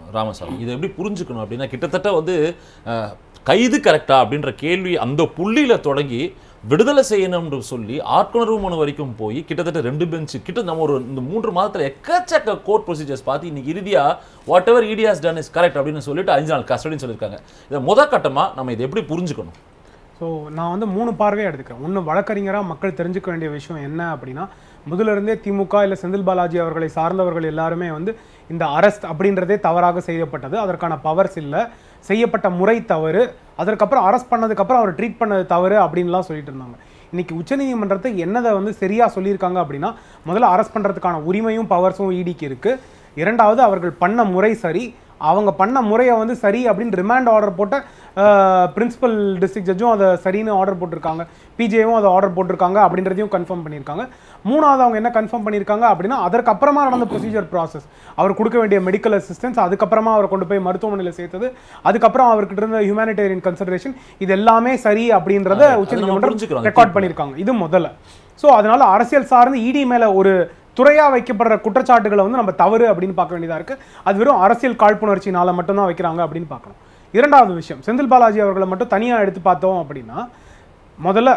ராமசாமி இதை எப்படி புரிஞ்சுக்கணும் அப்படின்னா கிட்டத்தட்ட வந்து அஹ், கைது கரெக்டா அப்படின்ற கேள்வி அந்த புள்ளியில தொடங்கி விடுதலை செய்யணும்னு சொல்லி ஆட்கொணர்வு மனு வரைக்கும் போய் கிட்டத்தட்ட ரெண்டு பெஞ்சு கிட்ட நம்ம ஒரு இந்த மூன்று மாதத்துல எக்கச்சக்க கோர்ட் ப்ரொசீஜர்ஸ் பார்த்து இன்னைக்கு இறுதியா whatever ideas done is correct அப்படின்னு சொல்லிட்டு அஞ்சு நாள் கஸ்டடின்னு சொல்லியிருக்காங்க இதை முத கட்டமா நம்ம இதை எப்படி புரிஞ்சுக்கணும் ஸோ நான் வந்து மூணு பார்வையை எடுத்துக்கிறேன் ஒன்று வழக்கறிஞராக மக்கள் தெரிஞ்சுக்க வேண்டிய விஷயம் என்ன அப்படின்னா முதல்ல இருந்தே திமுக இல்லை செந்தில் பாலாஜி அவர்களை சார்ந்தவர்கள் எல்லாருமே வந்து இந்த அரெஸ்ட் அப்படின்றதே தவறாக செய்யப்பட்டது அதற்கான பவர்ஸ் இல்லை செய்யப்பட்ட முறை தவறு அதற்கப்புறம் அரெஸ்ட் பண்ணதுக்கப்புறம் அவர் ட்ரீட் பண்ணது தவறு அப்படின்லாம் சொல்லிட்டு இருந்தாங்க இன்னைக்கு உச்சநீதிமன்றத்தை என்னதை வந்து சரியாக சொல்லியிருக்காங்க அப்படின்னா முதல்ல அரெஸ்ட் பண்ணுறதுக்கான உரிமையும் பவர்ஸும் இடிக்கு இருக்குது இரண்டாவது அவர்கள் பண்ண முறை சரி அவங்க பண்ண முறையை வந்து சரி அப்படின்னு ரிமாண்ட் ஆர்டர் போட்ட பிரின்சிபல் டிஸ்ட்ரிக்ட் ஜட்ஜும் அதை சரின்னு ஆர்டர் போட்டிருக்காங்க பிஜேவும் அதை ஆர்டர் போட்டிருக்காங்க அப்படின்றதையும் கன்ஃபார்ம் பண்ணியிருக்காங்க மூணாவது அவங்க என்ன கன்ஃபார்ம் பண்ணியிருக்காங்க அப்படின்னா அதற்கப்புறமா நடந்த ப்ரொசீஜர் ப்ராசஸ் அவர் கொடுக்க வேண்டிய மெடிக்கல் அசிஸ்டன்ஸ் அதுக்கப்புறமா அவரை கொண்டு போய் மருத்துவமனையில் சேர்த்தது அதுக்கப்புறம் அவர்கிட்ட இருந்த ஹியூமனிடேரியன் கன்சிடரேஷன் இது எல்லாமே சரி அப்படின்றத அதை நம்ம உச்சநீதிமன்றம் புரிஞ்சுக்கிறோம். ரெக்கார்ட் பண்ணியிருக்காங்க இது முதல்ல ஸோ அதனால அரசியல் சார்ந்து இடி மேல ஒரு துறையா வைக்கப்படுற குற்றச்சாட்டுகளை வந்து நம்ம தவறு அப்படின்னு பார்க்க வேண்டியதா இருக்கு அது வெறும் அரசியல் காழ்ப்புணர்ச்சினால மட்டும்தான் வைக்கிறாங்க அப்படின்னு பார்க்கணும் இரண்டாவது விஷயம் செந்தில் பாலாஜி அவர்களை மட்டும் தனியா எடுத்து பார்த்தோம் அப்படின்னா முதல்ல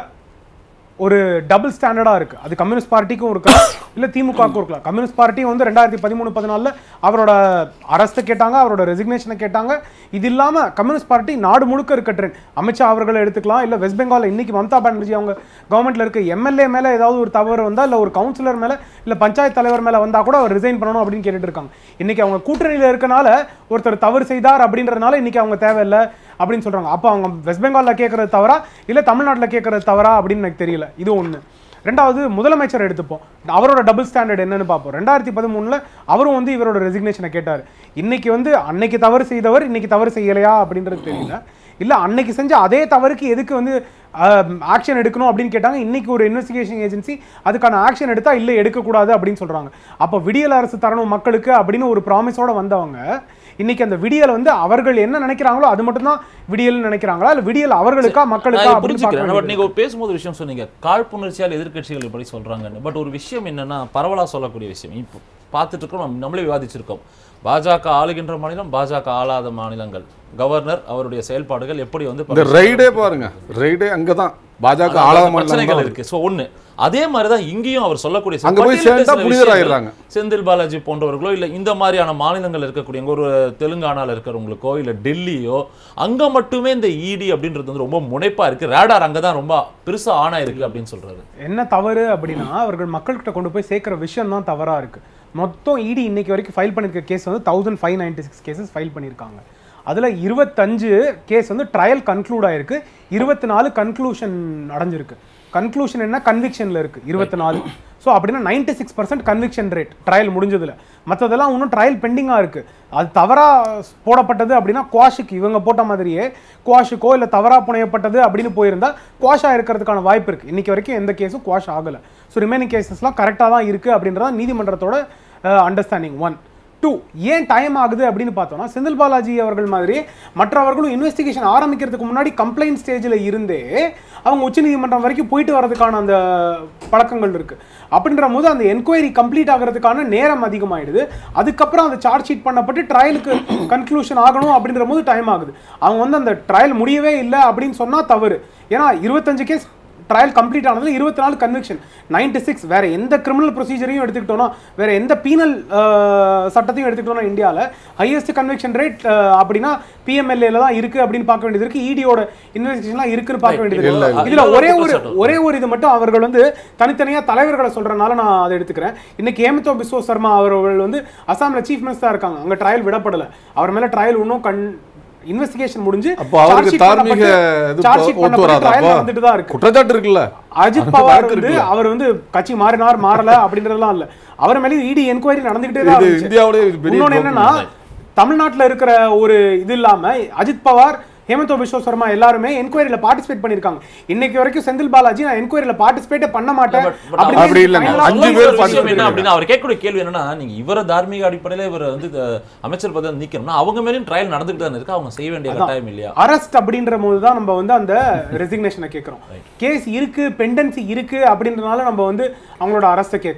ஒரு டபுள் ஸ்டாண்டர்டா இருக்கு அது கம்யூனிஸ்ட் பார்ட்டிக்கும் இருக்கலாம் இல்ல திமுகவுக்கும் இருக்கலாம் கம்யூனிஸ்ட் பார்ட்டி வந்து ரெண்டாயிரத்தி பதிமூணு பதினாலுல அவரோட அரஸ்ட்டை கேட்டாங்க அவரோட ரெசிக்னேஷனை கேட்டாங்க இது இல்லாம கம்யூனிஸ்ட் பார்ட்டி நாடு முழுக்க இருக்க ட்ரெண்ட் அமித்ஷா அவர்களை எடுத்துக்கலாம் இல்ல வெஸ்ட் பெங்கால் இன்னைக்கு மம்தா பானர்ஜி அவங்க கவர்மெண்ட்ல இருக்க எம்எல்ஏ மேல ஏதாவது ஒரு தவறு வந்தா இல்ல ஒரு கவுன்சிலர் மேல இல்ல பஞ்சாயத்து தலைவர் மேல வந்தா கூட அவர் ரிசைன் பண்ணணும் அப்படின்னு கேட்டுட்டு இருக்காங்க இன்னைக்கு அவங்க கூட்டணியில இருக்கனால ஒருத்தர் தவறு செய்தார் அப்படின்றதுனால இன்னைக்கு அவங்க தேவையில்லை அப்படின்னு சொல்றாங்க அப்போ அவங்க வெஸ்ட் பெங்கால்ல கேட்கறது தவறா இல்ல தமிழ்நாட்டுல கேட்கறது தவறா அப்படின்னு எனக்கு தெரியல இது ஒண்ணு ரெண்டாவது முதலமைச்சர் எடுத்துப்போம் அவரோட டபுள் ஸ்டாண்டர்ட் என்னன்னு பார்ப்போம் ரெண்டாயிரத்தி பதிமூணுல அவரும் வந்து இவரோட ரெசிக்னேஷனை கேட்டார் இன்னைக்கு வந்து அன்னைக்கு தவறு செய்தவர் இன்னைக்கு தவறு செய்யலையா அப்படின்றது தெரியல இல்ல அன்னைக்கு செஞ்ச அதே தவறுக்கு எதுக்கு வந்து ஆக்ஷன் எடுக்கணும் அப்படின்னு கேட்டாங்க இன்னைக்கு ஒரு இன்வெஸ்டிகேஷன் ஏஜென்சி அதுக்கான ஆக்ஷன் எடுத்தா இல்ல எடுக்கக்கூடாது அப்படின்னு சொல்றாங்க அப்போ விடியல் அரசு தரணும் மக்களுக்கு அப்படின்னு ஒரு ப்ராமிஸோட வந்தவங்க இன்னைக்கு அந்த விடியல் வந்து அவர்கள் என்ன நினைக்கிறாங்களோ அது மட்டும்தான் விடியல்னு நினைக்கிறாங்களா இல்ல விடியல் அவர்களுக்கா மக்களுக்கா நான் அப்படின்னு பார்க்க புரிஞ்சுக்கிறேன் பட் வேண்டியது நீங்க ஒரு பேசும்போது விஷயம் சொன்னீங்க காழ்ப்புணர்ச்சியால் எதிர்க்கட்சிகள் இப்படி சொல்றாங்கன்னு பட் ஒரு விஷயம் என்னன்னா பரவலா சொல்லக்கூடிய விஷயம் இப்போ பார்த்துட்டு இருக்கோம் நம்ம நம்மளே விவாதிச்சிருக்கோம் பாஜக ஆளுகின்ற மாநிலம் பாஜக ஆளாத மாநிலங்கள் கவர்னர் அவருடைய செயல்பாடுகள் எப்படி வந்து இந்த ரைடே பாருங்க ரைடே அங்கதான் பாஜக அதாவது ஆளாத அந்த பிரச்சனைகள் மாநிலம் இருக்கு சோ ஒண்ணு அதே மாதிரி தான் இங்கேயும் அவர் சொல்லக்கூடிய சில அங்க போய் பட்டியலிட்ட சேர்ந்தா சில புனிதர் விஷயங்கள் ஆயிடுறாங்க. செந்தில் பாலாஜி போன்றவர்களோ இல்ல இந்த மாதிரியான மாநிலங்கள் இருக்கக்கூடிய இங்க ஒரு தெலுங்கானால இருக்கிறவங்களுக்கோ இல்ல டெல்லியோ அங்க மட்டுமே இந்த இடி அப்படின்றது வந்து ரொம்ப முனைப்பா இருக்கு ரேடார் அங்கதான் ரொம்ப பெருசா ஆனா இருக்கு அப்படின்னு சொல்றாரு என்ன தவறு அப்படின்னா அவர்கள் மக்கள்கிட்ட கொண்டு போய் சேர்க்கிற விஷயம் தான் தவறா இருக்கு மொத்தம் இடி இன்னைக்கு வரைக்கும் ஃபைல் பண்ணிருக்க கேஸ் வந்து thousand five ninety six cases file பண்ணியிருக்காங்க அதுல இருபத்தஞ்சு கேஸ் வந்து ட்ரையல் கன்க்ளூட் ஆயிருக்கு இருபத்தி நாலு கன்க்ளூஷன் அடைஞ்சிருக்கு கன்க்ளூஷன் என்ன கன்விக்ஷன்ல இருக்கு இருபத்தி நாலு ஸோ அப்படின்னா ninety six percent conviction rate trial முடிஞ்சதுல மற்றதெல்லாம் இன்னும் ட்ரையல் பெண்டிங்கா இருக்கு அது தவறா போடப்பட்டது அப்படின்னா குவாஷுக்கு இவங்க போட்ட மாதிரியே குவாஷுக்கோ இல்லை தவறா புனையப்பட்டது அப்படின்னு போயிருந்தா குவாஷா இருக்கிறதுக்கான வாய்ப்பு இருக்கு இன்னைக்கு வரைக்கும் எந்த கேஸும் குவாஷ் ஆகல ஸோ ரிமைனிங் கேசஸ்லாம் கரெக்டாக தான் இருக்கு அப்படின்றத நீதிமன்றத்தோட அண்டர்ஸ்டாண்டிங் ஒன் டூ ஏன் டைம் ஆகுது அப்படின்னு பார்த்தோம்னா செந்தில் பாலாஜி அவர்கள் மாதிரி மற்றவர்களும் இன்வெஸ்டிகேஷன் ஆரம்பிக்கிறதுக்கு முன்னாடி கம்ப்ளைண்ட் ஸ்டேஜில் இருந்தே அவங்க உச்சநீதிமன்றம் வரைக்கும் போயிட்டு வரதுக்கான அந்த பழக்கங்கள் இருக்கு அப்படின்ற போது அந்த என்கொயரி கம்ப்ளீட் ஆகிறதுக்கான நேரம் அதிகமாயிடுது அதுக்கப்புறம் அந்த சார்ஜ் ஷீட் பண்ணப்பட்டு ட்ரையலுக்கு கன்க்ளூஷன் ஆகணும் அப்படின்ற போது டைம் ஆகுது அவங்க வந்து அந்த ட்ரையல் முடியவே இல்லை அப்படின்னு சொன்னா தவறு ஏன்னா இருபத்தஞ்சு கேஸ் ட்ரையல் கம்ப்ளீட் ஆனதுல இருபத்தி நாலு கன்விக்ஷன் நைன்டி சிக்ஸ் வேற எந்த கிரிமினல் ப்ரொசீஜரையும் எடுத்துக்கிட்டோம்னா வேற எந்த பீனல் சட்டத்தையும் எடுத்துக்கிட்டோம்னா இந்தியாவில் ஹையஸ்ட் கன்விக்ஷன் ரேட் அப்படின்னா பிஎம்எல்ஏல தான் இருக்கு அப்படின்னு பார்க்க வேண்டியது இருக்கு இடியோட இன்வெஸ்டிகேஷன்லாம் இருக்குன்னு பார்க்க வேண்டியது இல்ல, இருக்கு இல்ல. இதுல ஒரே ஒரு குற்றச்சாட்டு. ஒரே ஒரு இது மட்டும் அவர்கள் வந்து தனித்தனியா தலைவர்களை சொல்றதுனால நான் அதை எடுத்துக்கிறேன் இன்னைக்கு ஹேமந்தோ பிஸ்வோ சர்மா அவர்கள் வந்து அசாம்ல சீஃப் மினிஸ்டரா இருக்காங்க அங்க ட்ரையல் விடப்படல அவர் மேல ட்ரையல் இன்னும் கண் இன்வெஸ்டிகேஷன் முடிஞ்சு அப்போ அவருக்கு charge sheet தார்மீக பண்ணப்பட்டு- இது charge sheet ஒத்து பண்ணப்பட்டு வராதா trial அப்போ? நடந்துட்டு தான் இருக்கு குற்றச்சாட்டு இருக்குல்ல அஜித் பவார் வழக்கு வந்து இருக்குல்ல. அவர் வந்து கட்சி மாறினார் மாறல அப்படின்றதெல்லாம் இல்ல அவர் மேல இடி என்கொயரி நடந்துகிட்டே தான் இது இருந்துச்சு. இந்தியாவுடைய இது பெரிய இன்னொன்னு என்னன்னா தமிழ்நாட்டுல இருக்கிற ஒரு இது இல்லாம அஜித் பவார் ஹேமந்தோ பிஸ்வ சர்மா எல்லாருமே என்கொயரியில பார்ட்டிசிபேட் பண்ணிருக்காங்க இன்னைக்கு வரைக்கும் செந்தில் பாலாஜி நான் என்கொயரியில பார்ட்டிசிபேட்டே பண்ண மாட்டேன் But- but அப்படின்னு அப்படி இல்லைங்க. final ஆ அஞ்சு சொல்லி பேர் ஒரு விஷயம் விஷயம் என்ன participate அப்படின்னா அவர் கேட்கக்கூடிய கேள்வி என்னன்னா நீங்க இவரை தார்மீக அடிப்படையில இவர் வந்து அஹ், அமைச்சர் பதவி நீக்கணும்னா அவங்க மேலும் ட்ரையல் நடந்துட்டு தானே இருக்கு அவங்க செய்ய வேண்டிய கட்டாயம் இல்லையா அரெஸ்ட் அப்படின்ற போது தான் நம்ம வந்து அந்த ரெசிக்னேஷனை கேட்குறோம் கேஸ் இருக்கு பெண்டன்சி இருக்கு அப்படின்றனால நம்ம வந்து அவங்களோட அரெஸ்ட்டை கேட்கல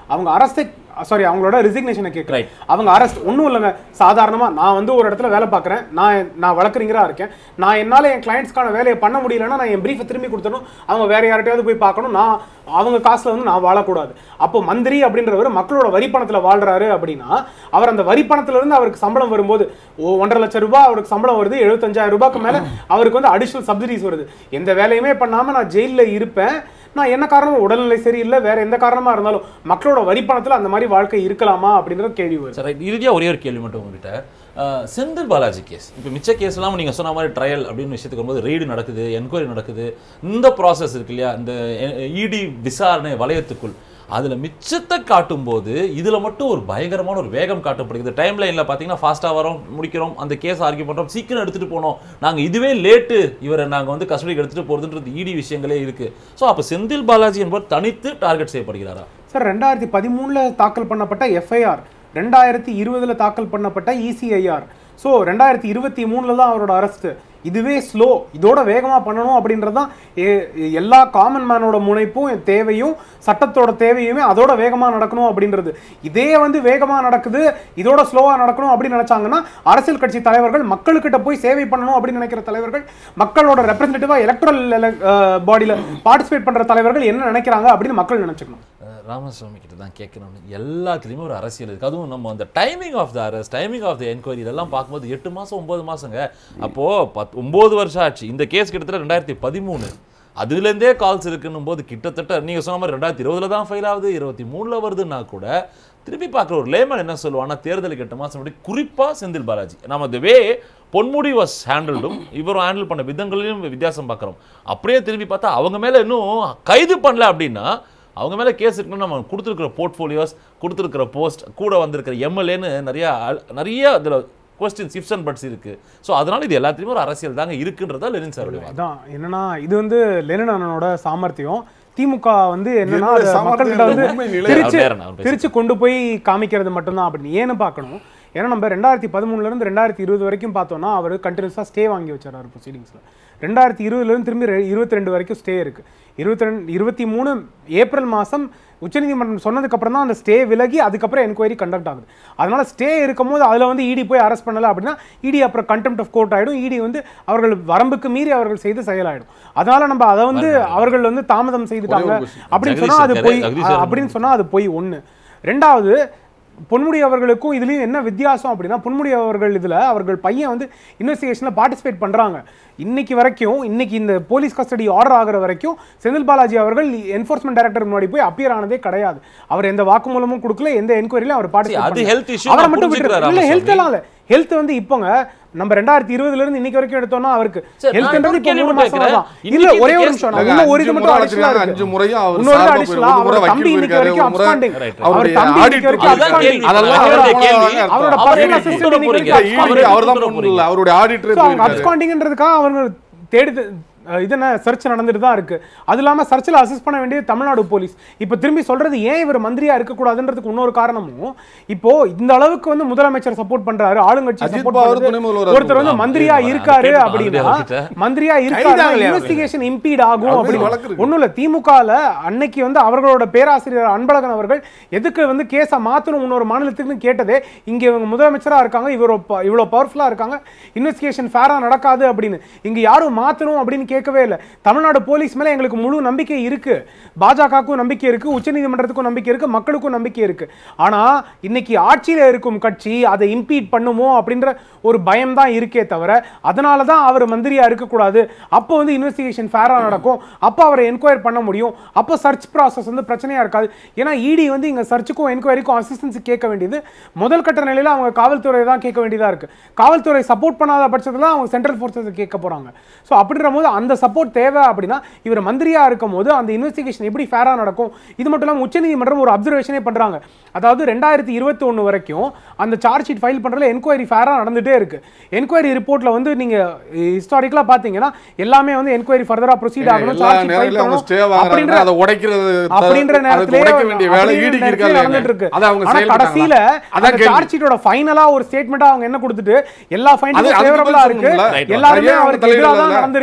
அவங்க அரஸ்ட் சாரி அவங்களோட ரிசிக்னேஷனை கேட்குறேன் Right. அவங்க அரெஸ்ட் ஒன்றும் இல்லைங்க சாதாரணமா நான் வந்து ஒரு இடத்துல வேலை பார்க்குறேன் நான் நான் வழக்கறிஞரா இருக்கேன் நான் என்னால என் கிளைண்ட்ஸ்க்கான வேலையை பண்ண முடியலன்னா நான் என் பிரீஃபை திரும்பி கொடுத்தணும் அவங்க வேற யார்கிட்டயாவது போய் பார்க்கணும் நான் அவங்க காசுல வந்து நான் வாழக்கூடாது அப்போ மந்திரி அப்படின்றவர் மக்களோட வரி பணத்துல வாழ்றாரு அப்படின்னா அவர் அந்த வரி பணத்துல இருந்து அவருக்கு சம்பளம் வரும்போது ஓ ஒன்றரை லட்சம் ரூபாய் அவருக்கு சம்பளம் வருது எழுபத்தஞ்சாயிரம் ரூபாய்க்கு மேல அவருக்கு வந்து அடிஷனல் சப்சிடிஸ் வருது எந்த வேலையுமே பண்ணாம நான் ஜெயில்ல இருப்பேன் நான் என்ன காரணம் உடல்நிலை சரியில்லை வேற எந்த காரணமா இருந்தாலும் மக்களோட வரி பணத்துல அந்த மாதிரி வாழ்க்கை இருக்கலாமா அப்படின்ற கேள்வி வருது சரி ரைட் இறுதியாக ஒரே ஒரு கேள்வி மட்டும் உங்ககிட்ட அஹ், செந்தில் பாலாஜி கேஸ் இப்போ மிச்ச கேஸ் எல்லாம் நீங்க சொன்ன மாதிரி ட்ரையல் அப்படின்னு விஷயத்துக்கு வரும்போது ரெய்டு நடக்குது என்கொயரி நடக்குது இந்த ப்ராசஸ் இருக்கு இல்லையா இந்த இடி விசாரணை வலயத்துக்குள் அதுல மிச்சத்தை காட்டும்போது இதுல மட்டும் ஒரு பயங்கரமான ஒரு வேகம் காட்டப்படுகிறது டைம் லைன்ல பாத்தீங்கன்னா ஃபாஸ்டா வரோம் முடிக்கிறோம் அந்த கேஸ் ஆர்கியூ பண்றோம் சீக்கிரம் எடுத்துட்டு போனோம் நாங்க இதுவே லேட்டு இவரை நாங்க வந்து கஸ்டடிக்கு எடுத்துட்டு போறதுன்றது இடி விஷயங்களே இருக்கு சோ அப்ப செந்தில் பாலாஜி என்பவர் தனித்து டார்கெட் செய்யப்படுகிறாரா சார் ரெண்டாயிரத்தி பதிமூணுல தாக்கல் பண்ணப்பட்ட எஃப்ஐஆர் ரெண்டாயிரத்தி இருபதுல தாக்கல் பண்ணப்பட்ட இசிஐஆர் ஸோ ரெண்டாயிரத்தி இருபத்தி மூணுல தான் அவரோட அரெஸ்ட் இதுவே ஸ்லோ இதோட வேகமா பண்ணணும் அப்படின்றது தான் எ- எல்லா காமன் மேனோட முனைப்பும் தேவையும் சட்டத்தோட தேவையுமே அதோட வேகமா நடக்கணும் அப்படின்றது இதே வந்து வேகமா நடக்குது இதோட ஸ்லோவா நடக்கணும் அப்படின்னு நினைச்சாங்கன்னா அரசியல் கட்சி தலைவர்கள் மக்களுக்கிட்ட போய் சேவை பண்ணணும் அப்படின்னு நினைக்கிற தலைவர்கள் மக்களோட ரெப்ரஸன்டேட்டிவா எலக்ட்ரல் பாடியில பார்ட்டிசிபேட் பண்ற தலைவர்கள் என்ன நினைக்கிறாங்க அப்படின்னு மக்கள் நினைச்சுக்கணும் அஹ் ராமசாமி கிட்ட தான் கேட்கணும் எல்லாத்துலேயுமே ஒரு அரசியல் இருக்குது அதுவும் நம்ம அந்த timing of the arrest timing of the enquiry இதெல்லாம் பார்க்கும்போது எட்டு மாதம் ஒம்பது மாதங்க அப்போது பத் ஒம்பது வருஷம் ஆச்சு இந்த கேஸ் கிட்டத்தட்ட ரெண்டாயிரத்தி பதிமூணு அதுலேருந்தே கால்ஸ் இருக்குன்னும் போது கிட்டத்தட்ட நீங்கள் சொன்ன மாதிரி ரெண்டாயிரத்தி இருபதுல தான் ஃபைல் ஆகுது இருபத்தி மூணில் வருதுன்னா கூட திருப்பி பார்க்குற ஒரு லேமன் என்ன சொல்லுவான்னா தேர்தலுக்கு எட்டு மாதம் முன்னாடி குறிப்பாக செந்தில் பாலாஜி நம்ம the வே பொன்முடி வாஸ் ஹேண்டில்டும் இவரும் ஹேண்டில் பண்ண விதங்களிலும் வித்தியாசம் பார்க்குறோம் அப்படியே திரும்பி பார்த்தா அவங்க மேலே இன்னும் கைது பண்ணல அப்படின்னா அவங்க மேலே கேஸ் இருக்குன்னு நம்ம கொடுத்துருக்கிற போர்ட்ஃபோலியோஸ் கொடுத்துருக்கிற போஸ்ட் கூட வந்திருக்கிற எம்எல்ஏன்னு நிறைய அல்- நிறைய இதில் கொஸ்டின்ஸ் இஃப்ஸ் அண்ட் பட்ஸ் இருக்கு ஸோ அதனால இது எல்லாத்துலேயுமே ஒரு அரசியல் தாங்க இருக்குன்றதா லெனின் சார் அதான் என்னன்னா இது வந்து லெனின் அண்ணனோட சாமர்த்தியம் திமுக வந்து என்னன்னா என்னோட அதை மக்கள்கிட்ட வந்து சாமர்த்தியம் உண்மை நிலை. பிரிச்சு அவர் நேரம், அவர் பேசுங்க. பிரிச்சு கொண்டு போய் காமிக்கிறது மட்டும்தான் அப்படின்னு ஏன்னு பார்க்கணும் ஏன்னா நம்ம ரெண்டாயிரத்தி பதிமூணுல இருந்து ரெண்டாயிரத்தி இருபது வரைக்கும் பார்த்தோம்னா அவர் கண்டினியூஸாக ஸ்டே வாங்கி வச்சார் ப்ரொசீடிங்ஸில் ரெண்டாயிரத்தி இருபதுல இருந்து திரும்பி இருபத்தி ரெண்டு வரைக்கும் ஸ்டே இருக்கு இருபத்தி ரெண்டு இருபத்தி மூணு ஏப்ரல் மாதம் உச்சநீதிமன்றம் சொன்னதுக்கு அப்புறம் தான் அந்த ஸ்டே விலகி அதுக்கப்புறம் என்கொயரி கண்டக்ட் ஆகுது அதனால ஸ்டே இருக்கும்போது அதில் வந்து இடி போய் அரெஸ்ட் பண்ணல அப்படின்னா இடி அப்புறம் கண்டெம்ட் ஆஃப் கோர்ட் ஆயிடும் இடி வந்து அவர்கள் வரம்புக்கு மீறி அவர்கள் செய்து செயலாயிடும் அதனால நம்ம அதை வந்து அவர்கள் வந்து தாமதம் செய்துட்டாங்க ஒரே ஒரு question. அப்படின்னு ஜெகதீஷ் சொன்னா அது சார், போய் ஜெகதீஷ் சார் அப்படின்னு சொன்னா அது போய் ஒண்ணு ரெண்டாவது பொன்முடி அவர்களுக்கும் இதுலயும் என்ன வித்தியாசம் அப்படின்னா பொன்முடி அவர்கள் இதுல அவர்கள் பையன் வந்து இன்வெஸ்டிகேஷன்ல பார்ட்டிசிபேட் பண்றாங்க இன்னைக்கு வரைக்கும் இன்னைக்கு இந்த போலீஸ் கஸ்டடி ஆர்டர் ஆகுற வரைக்கும் செந்தில் பாலாஜி அவர்கள் என்ஃபோர்ஸ்மெண்ட் டைரக்டர் முன்னாடி போய் அப்பியர் ஆனதே கிடையாது அவர் எந்த வாக்குமூலமும் கொடுக்கல எந்த என்கொயரியிலும் அவர் அது பார்ட்டிசிபேட் health issue அவரை நான் மட்டும் புரிஞ்சுக்கிறேன் விட்டுரு. இல்ல ராமசாமி. ஹெல்த் எல்லாம் இல்ல ஹெல்த் வந்து இப்போங்க நம்ம ரெண்டாயிரத்தி இருபதுல இருந்து இன்னைக்கு வரைக்கும் எடுத்தோம்னா அவருக்கு சரி, நான் ஹெல்த்ன்றது இப்போ இன்னொரு மூணு கேள்வி மாசம் தான் கேட்கிறேன். இல்ல இன்னைக்கு ஒரே இந்த ஒரு case நிமிஷம் நான் இல்லங்க, இன்னும் ஒரு அஞ்சு இது முறை மட்டும் அடிஷனலா அடிச்சிருக்காங்க, இருக்கு அஞ்சு முறையும் அவர் இன்னொரு சார்பா additional போய் ஆ, ஒரு முறை அவரோட வக்கீல் தம்பி இன்னைக்கு போயிருக்காரு, வரைக்கும் ஒரு முறை absconding. Right, right. அவரோட அவருடைய தம்பி இன்னைக்கு audit வரைக்கும் report அதுதான் absconding. கேள்வி. அதெல்லாம் அவருடைய அவரோட கேள்வி. கேள்வி. அவரோட அவரை personal கூப்பிட்டு assistant இன்னைக்கு போறீங்க. வரைக்கும் ஈடி அவரை அவர் தான் கூப்பிட்டு போறீங்க. பண்ணல அவருடைய ஆடிட்டர் So, அவங்க abscondingன்றதுக்காக அவங்க தேடி அஹ், இது என்ன சர்ச் நடந்துட்டு தான் இருக்கு அது இல்லாம சர்ச்சில் அசிஸ்ட் பண்ண வேண்டியது தமிழ்நாடு போலீஸ் இப்போ திரும்பி சொல்றது ஏன் இவர் மந்திரியா இருக்கக்கூடாதுன்றதுக்கு இன்னொரு காரணமும் இப்போ இந்த அளவுக்கு வந்து முதலமைச்சர் சப்போர்ட் பண்றாரு ஆளுங்கட்சி அஜித் சப்போர்ட் பவார் பண்றது துணை முதல்வரா ஒருத்தர் வந்து இருக்காரு. மந்திரியா ஆமா, இருக்காரு கேட்டு அப்படின்னா அவர்கிட்ட. மந்திரியா இருக்காரு கைதாகலையா அவரு? இன்வெஸ்டிகேஷன் இம்பீட் ஆகும் அவர் அப்படின்னு வழக்கு இருக்கு. ஒண்ணும் இல்ல திமுகல அன்னைக்கு வந்து அவர்களோட பேராசிரியர் அன்பழகன் அவர்கள் எதுக்கு வந்து கேஸை மாத்தணும் இன்னொரு மாநிலத்துக்குன்னு கேட்டதே இங்க இவங்க முதலமைச்சரா இருக்காங்க இவர் இவ்வளவு பவர்ஃபுல்லா இருக்காங்க இன்வெஸ்டிகேஷன் ஃபேரா நடக்காது அப்படின்னு இங்க யாரும் மாத்தணும் அப்படின்னு கேட்கவே இல்லை தமிழ்நாடு போலீஸ் மேல எங்களுக்கு முழு நம்பிக்கை இருக்கு பாஜகவுக்கும் நம்பிக்கை இருக்கு உச்சநீதிமன்றத்துக்கும் நம்பிக்கை இருக்கு மக்களுக்கும் நம்பிக்கை இருக்கு ஆனா இன்னைக்கு ஆட்சியில இருக்கும் கட்சி அதை இம்பீட் பண்ணுமோ அப்படின்ற ஒரு பயம் தான் இருக்கே தவிர அதனால தான் அவர் மந்திரியா இருக்கக்கூடாது அப்போ வந்து இன்வெஸ்டிகேஷன் ஃபேரா நடக்கும் அப்போ அவரை என்கொயர் பண்ண முடியும் அப்போ சர்ச் ப்ராசஸ் வந்து பிரச்சனையா இருக்காது ஏன்னா இடி வந்து இங்க சர்ச்சுக்கும் என்கொயரிக்கும் அசிஸ்டன்ஸ் கேட்க வேண்டியது முதல் கட்ட நிலையில அவங்க காவல்துறை தான் கேட்க வேண்டியதா இருக்கு காவல்துறை சப்போர்ட் பண்ணாத பட்சத்துல அவங்க சென்ட்ரல் ஃபோர்ஸஸ் கேட்க போறாங்க ஸோ அப்படின்ற போது அந்த சப்போர்ட் தேவை அப்படின்னா இவர் மந்திரியா இருக்கும் போது அந்த இன்வெஸ்டிகேஷன் எப்படி ஃபேரா நடக்கும் இது மட்டும் இல்லாமல் உச்சநீதிமன்றம் ஒரு அப்சர்வேஷனே பண்றாங்க அதாவது ரெண்டாயிரத்தி இருபத்தி ஒன்று வரைக்கும் அந்த சார்ஜ் ஷீட் ஃபைல் பண்றதுல என்கொயரி ஃபேரா நடந்துட்டே இருக்கு என்கொயரி ரிப்போர்ட்ல வந்து நீங்க ஹிஸ்டாரிக்கலா பாத்தீங்கன்னா எல்லாமே வந்து என்கொயரி ஃபர்தரா ப்ரொசீட் ஆகணும் எல்லா சார்ஜ் ஷீட் ஃபைல் நேரத்திலும் அவங்க ஸ்டே பண்ணணும் அப்படின்ற வாங்குறாங்க அதை உடைக்கிறது அப்படின்ற அதுக்கு நேரத்திலே உடைக்க வேண்டிய வேலை அப்படின்ற ஈடிக்கு நேரத்திலே இருக்கா நடந்துட்டு இருக்கு அதை அவங்க ஆனா செயல்பட்டாங்களா? கடைசியில அதான் அந்த கேள்வி. சார்ஜ் ஷீட்டோட ஃபைனலா ஒரு ஸ்டேட்மெண்டா அவங்க என்ன கொடுத்துட்டு எல்லா அது- ஃபைண்டும் அதுக்கு ஃபேவரபிளா பதில் இருக்கு சொல்லணும்ல? Right. எல்லாருமே ஐயா, அவங்க அவருக்கு எதிராக தான் தலையிடல. நடந்திருக்கு அப்படின்னு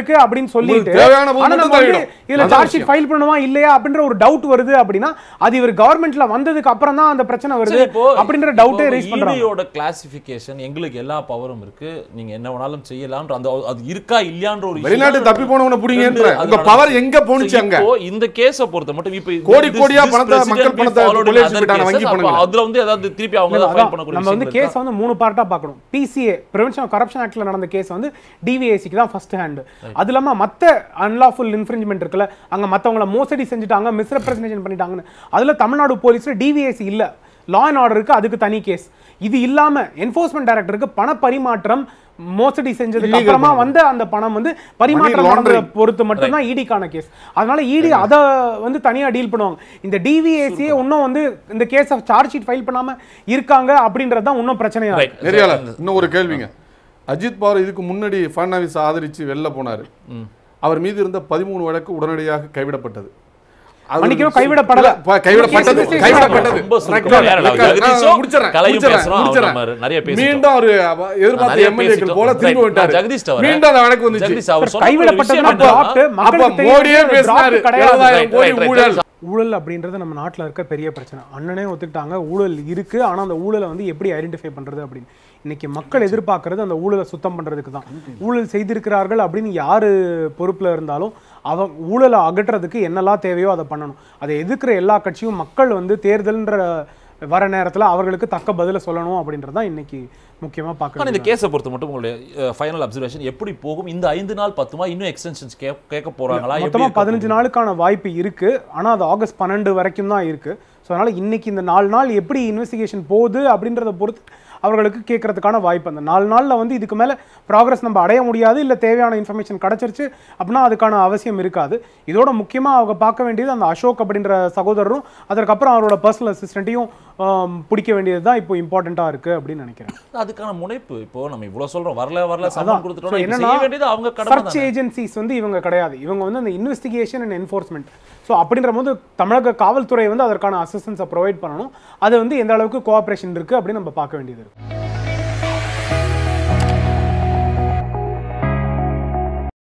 அப்படின்னு சொல்லிட்டு தேவையான போது ஆனா மட்டும் நம்ம வந்து தலையிடும். இதுல அதான் சார்ஜ் ஷீட் விஷயம். ஃபைல் பண்ணுமா இல்லையா அப்படின்ற ஒரு டவுட் வருது அப்படின்னா அது இவர் கவர்மெண்ட்ல வந்ததுக்கு அப்புறம் தான் அந்த பிரச்சனை வருது சரி, இப்போ அப்படின்ற டவுட்டே ரைஸ் பண்றாங்க ஈடியோட கிளாசிபிகேஷன் எங்களுக்கு எல்லா பவரும் இருக்கு நீங்க என்ன வேணாலும் செய்யலாம்ன்ற அந்த அது இருக்கா இல்லையான்ற ஒரு issue வெளிநாட்டு தான் தப்பி போனவனை பிடிங்கன்ற ரெண்டு உங்க அதனால- பவர் எங்க போணுச்சு So, அங்க இப்போ இந்த கேஸ பொறுத்த மட்டும் இப்போ இந்த- கோடி this- கோடியா this பணத்தை, president மக்கள் be பணத்தை followed in கொள்ளையடிச்சு other விட்டாங்க, cases. வங்கி அப்ப பணங்களை. அதுல வந்து ஏதாவது திருப்பி அவங்க இல்ல, ஃபைல் அதான் பண்ணக்கூடிய நம்ம வந்து விஷயங்கள் கேஸ் வந்து மூணு பார்ட்டா பார்க்கணும் பிசிஏ பிரிவென்ஷன் ஆஃப் கரப்ஷன் ஆக்ட்ல நடந்த கேஸ் வந்து டிவிஏசிக்கு தான் ஃபர்ஸ்ட் ஹேண்ட் அது இல்லாம மத்த அன்லாஃபுல் இன்ஃப்ரிஞ்ச்மெண்ட் இருக்குல்ல அங்க மத்தவங்கள மோசடி செஞ்சுட்டாங்க மிஸ்ரெப்ரசன்டேஷன் பண்ணிட்டாங்கன்னு அதுல தமிழ்நாடு போலீஸ்ல டிவிஏசி இல்ல லா அண்ட் ஆர்டருக்கு அதுக்கு தனி கேஸ் இது இல்லாம என்ஃபோர்ஸ்மெண்ட் டைரக்டருக்கு பண பரிமாற்றம் மோசடி செஞ்சதுக்கு Illegal அப்புறமா பணம். வந்து அந்த பணம் வந்து பரிமாற்றம் laundering. நடந்ததை பொறுத்து மட்டும்தான் இடிக்கான கேஸ் அதனால இடி அத வந்து தனியா டீல் பண்ணுவாங்க இந்த டிவிஏசியே இன்னும் வந்து இந்த கேஸ் சார்ஜ் ஷீட் ஃபைல் பண்ணாம இருக்காங்க அப்படின்றது தான் இன்னும் பிரச்சனையா இருக்கு. Right. நெறியாளர் இன்னும் ஒரு கேள்விங்க அஜித் பவார் இதுக்கு முன்னாடி ஃபட்னாவிஸ் ஆதரிச்சு வெளில போனாரு அவர் மீது இருந்த பதிமூணு வழக்கு உடனடியாக கைவிடப்பட்டது அது மன்னிக்கவும், ஒரு- கைவிடப்படல. இல்ல, ப- கைவிடப்பட்டது Case கைவிடப்பட்டது ரொம்ப சுருக்கமா Record, யாரடா? record. ஜெகதீஷோ, நான் முடிச்சிடுறேன், கலையும் முடிச்சிடுறேன், பேசுறோம், முடிச்சிடுறேன். நம்ம நிறைய பேசிட்டோம். மீண்டும் அவரு அவ- எதிர்பார்த்த நிறைய எம்எல்ஏக்கள் பேசிட்டோம். போல திரும்பி Right. விட்டாரு நான் ஜெகதீஷ்ட வரேன். மீண்டும் அந்த வழக்கு வந்துச்சு ஜெகதீஷ் அவர் சொன்ன ஒரு கைவிடப்பட்டது விஷயம் நம்ம என்னன்னா, dropped, மக்களுக்கு அப்ப தெரியாது, மோடியே அது பேசினாரு dropped கிடையாது. எழுபதாயிரம் Right, கோடி right, right. ஊழல் ஊழல் அப்படின்றது நம்ம நாட்டில் இருக்க பெரிய பிரச்சனை அண்ணனே ஒத்துக்கிட்டாங்க ஊழல் இருக்கு ஆனா அந்த ஊழலை வந்து எப்படி ஐடென்டிஃபை பண்றது அப்படின்னு இன்னைக்கு மக்கள் எதிர்பார்க்கறது அந்த ஊழலை சுத்தம் பண்றதுக்கு தான் ஊழல் செய்திருக்கிறார்கள் அப்படின்னு யாரு பொறுப்புல இருந்தாலும் அவங்க ஊழலை அகற்றுறதுக்கு என்னெல்லாம் தேவையோ அதை பண்ணணும் அதை எதிர்க்கிற எல்லா கட்சியும் மக்கள் வந்து தேர்தல்ன்ற வர நேரத்துல அவர்களுக்கு தக்க பதில சொல்லணும் அப்படின்றது தான் இன்னைக்கு முக்கியமா ஆனா பார்க்கணும் இந்த கேஸை பொறுத்த மட்டும் உங்களுடைய ஃபைனல் அப்சர்வேஷன் எப்படி போகும் இந்த ஐந்து நாள் பத்துமா இன்னும் எக்ஸ்டென்ஷன்ஸ் கேட்க போறாங்களா எப்படி மொத்தமா இருக்க பதினஞ்சு நாளுக்கான வாய்ப்பு இருக்கு ஆனா அது ஆகஸ்ட் பன்னெண்டு வரைக்கும் தான் இருக்கு ஸோ அதனால இன்னைக்கு இந்த நாலு நாள் எப்படி இன்வெஸ்டிகேஷன் போகுது அப்படின்றத பொறுத்து அவர்களுக்கு கேட்கறதுக்கான வாய்ப்பு அந்த நாலு நாள்ல வந்து இதுக்கு மேல ப்ராக்ரஸ் நம்ம அடைய முடியாது இல்ல தேவையான இன்ஃபர்மேஷன் கிடைச்சிருச்சு அப்படின்னா அதுக்கான அவசியம் இருக்காது இதோட முக்கியமா அவங்க பார்க்க வேண்டியது அந்த அசோக் அப்படின்ற சகோதரரும் அதற்கப்புறம் அவரோட பர்சனல் அசிஸ்டண்ட்டையும் பிடிக்க வேண்டியது தான் இப்போ இம்பார்ட்டண்ட்டா இருக்கு அப்படின்னு நினைக்கிறேன் அதுக்கான முனைப்பு இப்போ நம்ம இவ்வளவு சொல்றோம் வரல வரல அதான். சம்பளம் So கொடுத்துட்டோம் இப்ப என்னன்னா, செய்ய வேண்டியது அவங்க கடமை சர்ச் தானே. ஏஜென்சிஸ் வந்து இவங்க கிடையாது இவங்க வந்து அந்த இன்வெஸ்டிகேஷன் அண்ட் என்ஃபோர்ஸ்மெண்ட் ஸோ அப்படின்ற போது தமிழக காவல்துறை வந்து அதற்கான அசிஸ்டன்ஸை ப்ரொவைட் பண்ணணும் அது வந்து எந்த அளவுக்கு கோஆப்ரேஷன் இருக்கு அப்படின்னு நம்ம பார்க்க வேண்டியது இருக்கு